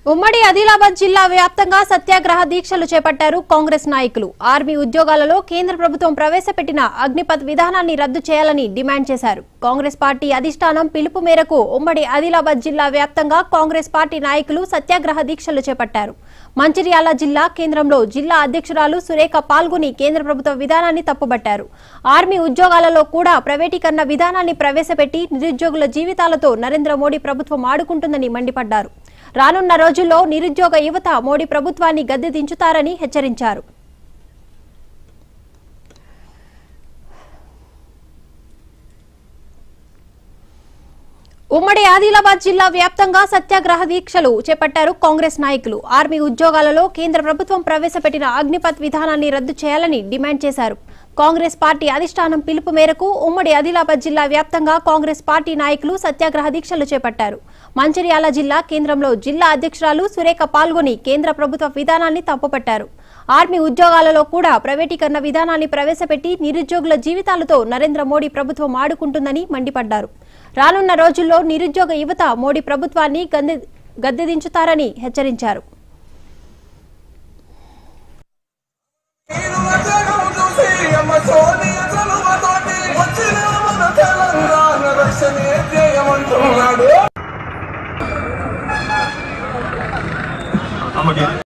ఉమ్మడి ఆదిలాబాద్ జిల్లా వ్యాప్తంగా సత్యాగ్రహ దీక్షలు చేపట్టారు కాంగ్రెస్ నాయకులు ఆర్మీ ఉద్యోగాలలో కేంద్ర ప్రభుత్వం ప్రవేశపెట్టిన అగ్నిపథ్ విధానాన్ని రద్దు చేయాలని డిమాండ్ చేశారు కాంగ్రెస్ పార్టీ అధిష్టానం పిలుపు మేరకు ఉమ్మడి ఆదిలాబాద్ జిల్లా వ్యాప్తంగా కాంగ్రెస్ పార్టీ నాయకులు సత్యాగ్రహ దీక్షలు చేపట్టారు మంచిర్యాల జిల్లా కేంద్రంలో జిల్లా అధ్యక్షురాలు సురేఖ పాల్గొని కేంద్ర ప్రభుత్వ విధానాన్ని తప్పుబట్టారు ఆర్మీ ఉద్యోగాలలో కూడా ప్రైవేటీకరణ విధానాన్ని ప్రవేశపెట్టి నిరుద్యోగుల జీవితాలతో నరేంద్ర మోడీ ప్రభుత్వం ఆడుకుంటుందని మండిపడ్డారు రానున్న రోజుల్లో నిరుద్యోగ యువత మోడీ ప్రభుత్వాన్ని గద్దె దించుతారని హెచ్చరించారు ఉమ్మడి ఆదిలాబాద్ జిల్లా వ్యాప్తంగా సత్యాగ్రహ దీక్షలు చేపట్టారు కాంగ్రెస్ నాయకులు ఆర్మీ ఉద్యోగాలలో కేంద్ర ప్రభుత్వం ప్రవేశపెట్టిన అగ్నిపథ్ విధానాన్ని రద్దు చేయాలని డిమాండ్ చేశారు కాంగ్రెస్ పార్టీ అధిష్టానం పిలుపు మేరకు ఉమ్మడి ఆదిలాబాద్ జిల్లా వ్యాప్తంగా కాంగ్రెస్ పార్టీ నాయకులు సత్యాగ్రహ దీక్షలు చేపట్టారు మంచిర్యాల జిల్లా కేంద్రంలో జిల్లా అధ్యక్షురాలు సురేఖ పాల్గొని కేంద్ర ప్రభుత్వ విధానాన్ని తప్పుపట్టారు ఆర్మీ ఉద్యోగాలలో కూడా ప్రైవేటీకరణ విధానాన్ని ప్రవేశపెట్టి నిరుద్యోగుల జీవితాలతో నరేంద్ర మోడీ ప్రభుత్వం ఆడుకుంటుందని మండిపడ్డారు రానున్న రోజుల్లో నిరుద్యోగ యువత మోడీ ప్రభుత్వాన్ని గద్దె గద్దెదించుతారని హెచ్చరించారు నేను వచ్చడం చూసి అమ్మ సోనియ చలువతోటి వచ్చిన మన తెలంగాణ రక్షణే చేయమంటున్నాడు